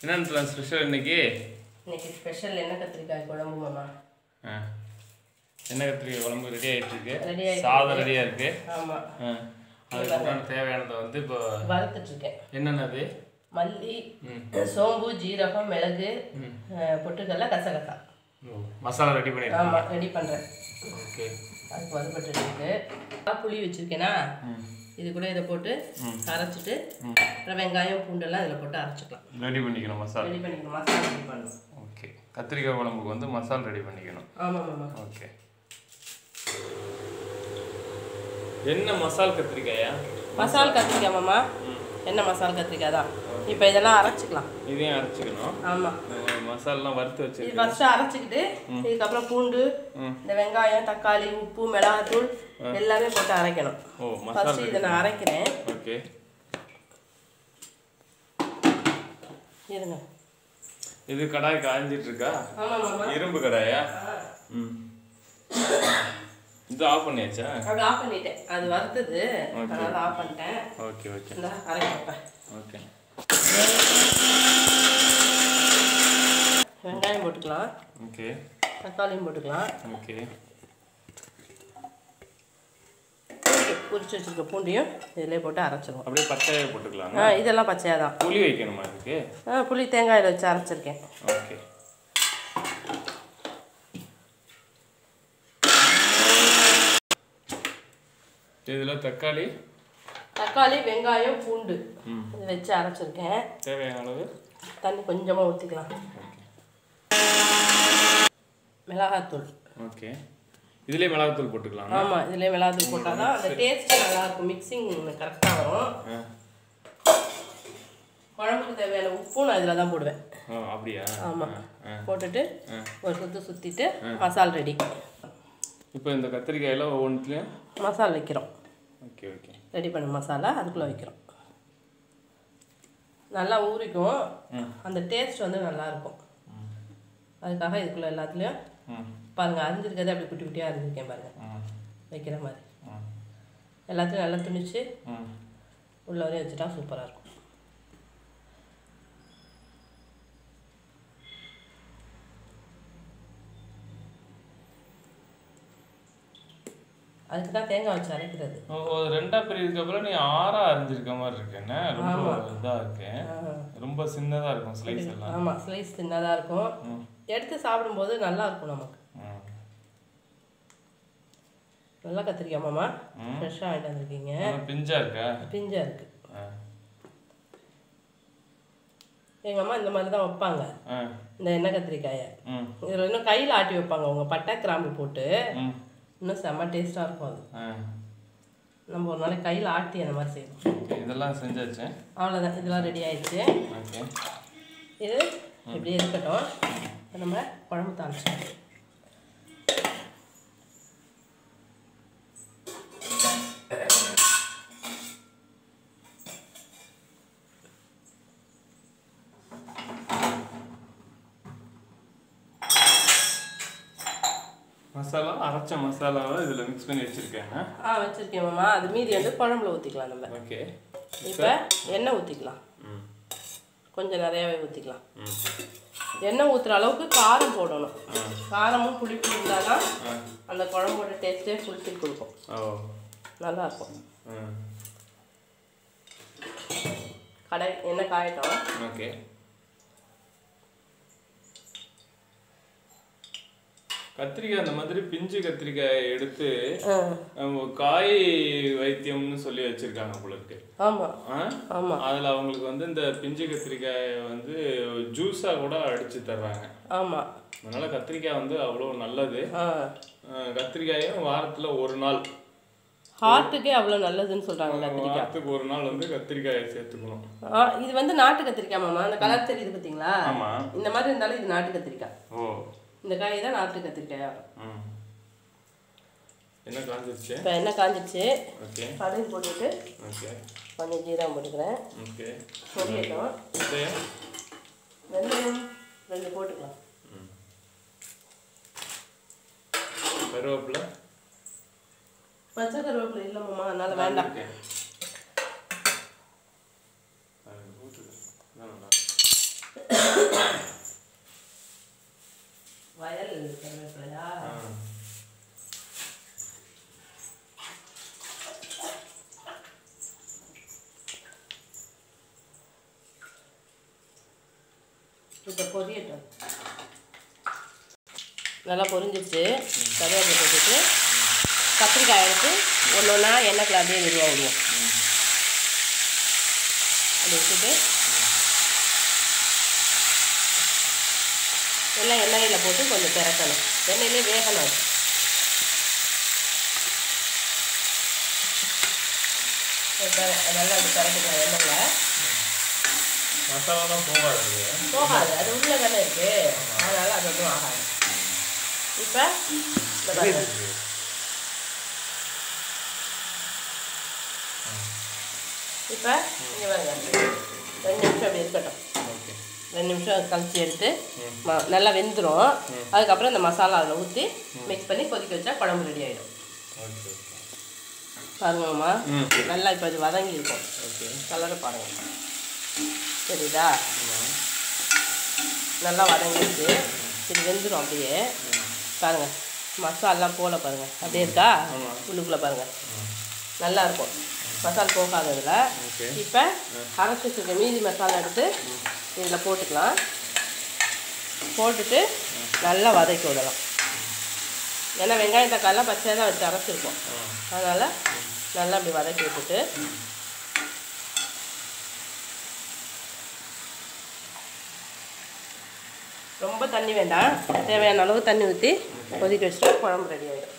என்னென்ன ஸ்பெஷல் இன்னைக்கு இன்னைக்கு ஸ்பெஷல் எண்ணெய் கத்திரிக்காய் குழம்பு மாமா ஆ. எண்ணெய் கத்திரிக்காய் குழம்பு ரெடி ஆயிட்டு இருக்கு Ready ஆயிட்டு சாதம் ரெடியா இருக்கு ஆமாம் ஆ. அதுக்கப்புறம் தேவையானதை வந்து இப்போ வறுத்துட்ருக்கேன் என்னென்னது மல்லி சோம்பு ஜீரகம் மிளகு அஹ், பொட்டுக்கடலை கசகசா ஓ, மசாலா ரெடி பண்ணிருக்கேன் ஆமாம் ரெடி பண்ணுறேன் ஓகே அதுக்கு வறுபட்டு இருக்கு புளி வச்சுருக்கேனா இது கூட இதை போட்டு அரைச்சிட்டு அப்புறம் வெங்காயம் பூண்டெல்லாம் இதில் போட்டு அரைச்சிக்கலாம் ரெடி பண்ணிக்கணும் மசாலா ரெடி பண்ணிக்கணும் மசாலா ரெடி பண்ணணும் ஓகே கத்திரிக்காய் குழம்புக்கு வந்து மசாலா ரெடி பண்ணிக்கணும் ஆமாம் மாமா ஓகே என்ன மசால் கத்திரிக்காயா மசால் கத்திரிக்காய் மாமா என்ன மசால் கத்திரிக்காய் தான் இப்போ இதெல்லாம் அரைச்சிக்கலாம் இதையும் அரைச்சிக்கணும் ஆமாம் அஹ் மசாலாலாம் வறுத்து இது வச்சிருக்கேன் ஃபஸ்ட்டு அரைச்சிக்கிட்டு இதுக்கப்புறம் பூண்டு இந்த வெங்காயம் தக்காளி உப்பு மிளகாத்தூள் எல்லாமே போட்டு அரைக்கணும் ஓ மசாலா ஃபஸ்ட்டு இதை நான் அரைக்கிறேன் ஓகே இருங்க இது கடாய் காய்ஞ்சிட்டு இருக்கா ஆமாம் மாமா இரும்பு கடாயா ம் இது ஆஃப் பண்ணியாச்சா அது ஆஃப் பண்ணிட்டேன் அது வறுத்தது அதனால ஆஃப் பண்ணிட்டேன் ஓகே ஓகே இந்த அரைக்கப்பேன் ஓகே வெங்காயம் போட்டுக்கலாம் ஓகே தக்காளியும் போட்டுக்கலாம் ஓகே பூண்டு உரிச்சு வச்சிருக்க பூண்டையும் இதிலே போட்டு அரைச்சிருவோம் அப்படியே பச்சையாக போட்டுக்கலாம் ஆ இதெல்லாம் பச்சையாக தான் புளி வைக்கணுமா இதுக்கு ஆ புளி தேங்காயில் வச்சு அரைச்சிருக்கேன் ஓகே இதில் தக்காளி தக்காளி வெங்காயம் பூண்டு இது வச்சு அரைச்சிருக்கேன் தேவையான அளவு தண்ணி கொஞ்சமாக ஊற்றிக்கலாம் மிளகாத்தூள் ஓகே இதுலேயே மிளகாத்தூள் போட்டுக்கலாம் ஆமாம் இதிலே மிளகாத்தூள் போட்டால் தான் அந்த டேஸ்ட்டு நல்லாயிருக்கும் மிக்சிங் கரெக்டாக வரும் ஆ குழம்புக்கு தேவையான உப்பும் நான் இதில் தான் போடுவேன் ஓ அப்படியா ஆமாம் ஆ. போட்டுட்டு ஒரு சுற்று சுற்றிட்டு மசால் ரெடி இப்போ இந்த கத்திரிக்காயெல்லாம் ஒவ்வொன்றுத்துலையும் மசால் வைக்கிறோம் ஓகே ஓகே ரெடி பண்ண மசாலா அதுக்குள்ளே வைக்கிறோம் நல்லா ஊறிக்கும் அந்த டேஸ்ட் வந்து நல்லா இருக்கும் அதுக்காக இதுக்குள்ளே எல்லாத்துலேயும் ம் பாருங்கள் அரிஞ்சிருக்கிறது அப்படி குட்டி குட்டியாக அரிஞ்சிருக்கேன் பாருங்கள் ம் வைக்கிற மாதிரி ம் எல்லாத்தையும் நல்லா துணிச்சு ம் உள்ள வரையும் வச்சுட்டா சூப்பராக இருக்கும் அதுக்கு தான் தேங்காய் வச்சு அரைக்கிறது ஓ ஓ, ரெண்டா பிரிவுக்கு அப்புறம் நீ ஆறா அரைஞ்சிருக்க மாதிரி இருக்கு என்ன ரொம்ப இதா இருக்கு ரொம்ப சின்னதா இருக்கும் ஸ்லைஸ் எல்லாம் ஆமாம் ஸ்லைஸ் சின்னதாக இருக்கும் எடுத்து சாப்பிடும்போது நல்லா இருக்கும் நமக்கு ம். நல்லா கத்திரிக்காய் மாமா ஃப்ரெஷ்ஷாக வாங்கிட்டு வந்திருக்கீங்க ஆனா பிஞ்சா இருக்கா பிஞ்சாக இருக்குது ஆ. எங்கள் அம்மா இந்த மாதிரி தான் வைப்பாங்க ஆ. இந்த எண்ணெய் கத்திரிக்காயை ம் இதில் இன்னும் கையில் ஆட்டி வைப்பாங்க அவங்க பட்டை கிராம்பு போட்டு ம் இன்னும் செம்ம டேஸ்ட்டாக இருக்கும் அது ஆ. நம்ம ஒரு நாளைக்கு கையில் ஆட்டி அந்த மாதிரி செய்யணும் ஓகே இதெல்லாம் செஞ்சாச்சு அவ்வளோதான் இதெல்லாம் ரெடி ஆயிடுச்சு ஓகே இது இப்படி இருக்கட்டும் இப்ப நம்ம குழம்பு தாளிச்சோம் மசாலா அரைச்ச மசாலாவை இதில் மிக்ஸ் பண்ணி வச்சிருக்கேன் ஆ வச்சுருக்கேன் மாமா அது மீதி வந்து குழம்புல ஊற்றிக்கலாம் நம்ம ஓகே இப்போ எண்ணெய் ஊற்றிக்கலாம் ம் கொஞ்சம் நிறையாவே ஊற்றிக்கலாம் ம் எண்ணெய் ஊற்றுற அளவுக்கு காரம் போடணும் காரமும் புளிப்பும் இருந்தால் தான் அந்த குழம்போட டேஸ்ட்டே ஃபுல்ஃபில் கொடுக்கும் ஓ நல்லா இருக்கும் ம் கடை எண்ணெய் காயட்டும் ஓகே கத்திரிக்காய் அந்த மாதிரி பிஞ்சு கத்திரிக்காயை எடுத்து ஆ நம்ம காய் வைத்தியம்னு சொல்லி வச்சிருக்காங்க போல இருக்கு ஆமாம் ஆ? ஆமாம் அதுல அவங்களுக்கு வந்து இந்த பிஞ்சு கத்திரிக்காயை வந்து ஜூஸா கூட அடிச்சு தர்றாங்க ஆமாம் அதனால கத்திரிக்காய் வந்து அவ்வளோ நல்லது ஆ ஆ, கத்திரிக்காயும் வாரத்துல ஒரு நாள் ஹார்ட்டுக்கே அவ்வளோ நல்லதுன்னு சொல்கிறாங்க கத்திரிக்காய் வாரத்துக்கு ஒரு நாள் வந்து கத்திரிக்காயை சேர்த்துக்கணும் ஆ இது வந்து நாட்டு கத்திரிக்காய் மாமா அந்த கலர் தெரியுது பார்த்தீங்களா ஆமா இந்த மாதிரி இருந்தாலும் இது நாட்டு கத்திரிக்காய் ஓ இந்த காய் தான் நாட்டு கத்திரிக்காயா ம் என்ன காஞ்சிருச்சு இப்போ எண்ணெய் காஞ்சிச்சு ஓகே கடுகு போட்டுட்டு ஓகே கொஞ்சம் ஜீரகம் போட்டுக்கிறேன் ஓகே பொரியட்டும் வெந்தயம் வெந்தயம் ரெண்டு போட்டுக்கலாம் கருவேப்பிலை பச்சை கருவேப்பிலை இல்லை மாமா அதனால வேண்டாம் ஓகே. அது போட்டுடு. அதான் நல்லா இருக்கும். இப்போ பொரியட்டும் நல்லா பொரிஞ்சிருச்சு கருவேப்பிலை போட்டுட்டு கத்திரிக்காய் எடுத்து ஒன்று ஒன்றா எண்ணெய்க்குள்ள அப்படியே விடுவா விடுவோம் அப்படி விட்டுட்டு எல்லாம் எண்ணெயில் போட்டு கொஞ்சம் திறக்கணும் எண்ணெயிலே வேகணும் அது இப்ப நல்லா அப்படி திறக்கணும் எண்ணெயில் மசாலாலாம் போகாது போகாது அது உள்ளே தானே இருக்கு அதனால அது ஒன்றும் ஆகாது இப்போ இந்த பாருங்க இப்போ இங்கே பாருங்க ரெண்டு நிமிஷம் அப்படி இருக்கட்டும் ஓகே ரெண்டு நிமிஷம் கழிச்சு எடுத்து ம- நல்லா வெந்துடும் அதுக்கப்புறம் இந்த மசாலா அதில் ஊற்றி மிக்ஸ் பண்ணி கொதிக்க வச்சா குழம்பு ரெடி ஆகிடும் ஓகே ஓகே பாருங்கம்மா ம் நல்லா இப்போ அது வதங்கி இருக்கும் ஓகே கலரை பாருங்க தெரியுதா ஆமாம் நல்லா வதங்கிடுச்சு இது வெந்துடும் அப்படியே பாருங்க மசாலாம் போல பாருங்க அப்படியே இருக்கா ஆமா. உள்ளுக்குள்ளே பாருங்க நல்லா இருக்கும் மசால் போகாததில் ஓகே இப்போ அரைச்சி வச்சுருக்க மீதி மசாலா எடுத்து இதில் போட்டுக்கலாம் போட்டுட்டு நல்லா வதக்கி விடலாம் ஏன்னா வெங்காயம் தக்காளிலாம் பச்சையாக தான் வச்சு அரைச்சிருக்கோம் ஆ அதனால் நல்லா அப்படி வதக்கி விட்டுட்டு ரொம்ப தண்ணி வேண்டாம் தேவையான அளவு தண்ணி ஊற்றி கொதிக்க வச்சுட்டா குழம்பு ரெடி ஆகிடும்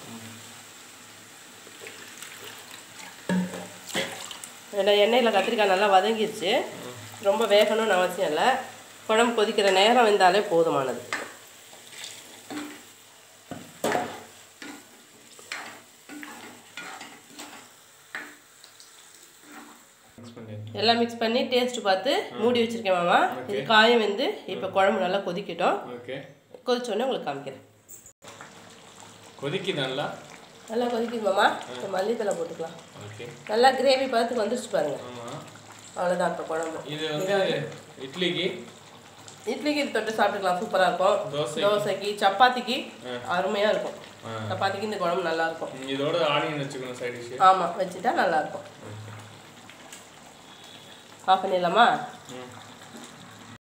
இதில் எண்ணெயில் கத்திரிக்காய் நல்லா வதங்கிருச்சு ரொம்ப வேகணும்னு அவசியம் இல்லை குழம்பு கொதிக்கிற நேரம் வெந்தாலே போதுமானது மிக்ஸ் பண்ணி எல்லாம் மிக்ஸ் பண்ணி டேஸ்ட் பார்த்து மூடி வச்சிருக்கேன் மாமா இது காயம் வெந்து இப்போ குழம்பு நல்லா கொதிக்கட்டும் ஓகே கொதிச்சோடனே உங்களுக்கு காமிக்கிறேன் கொதிக்கி நல்லா நல்லா கொதிக்குது மாமா இப்போ மல்லித்தலை போட்டுக்கலாம் ஓகே நல்லா கிரேவி பார்த்து வந்துருச்சு பாருங்க ஆமாம் அவ்வளோதான் இப்போ குழம்பு இது வந்து இட்லிக்கு இட்லிக்கு இது தொட்டு சாப்பிட்டுக்கலாம் சூப்பராக இருக்கும் தோசைக்கு? தோசைக்கு சப்பாத்திக்கு அருமையாக இருக்கும் ஆ. சப்பாத்திக்கு இந்த குழம்பு நல்லா இருக்கும் ம், இதோட ஆனியன் வச்சுக்கணும் சைட் டிஷ் ஆமாம் வச்சுட்டா நல்லா இருக்கும் ஆஃப் பண்ணிடலாமா ம்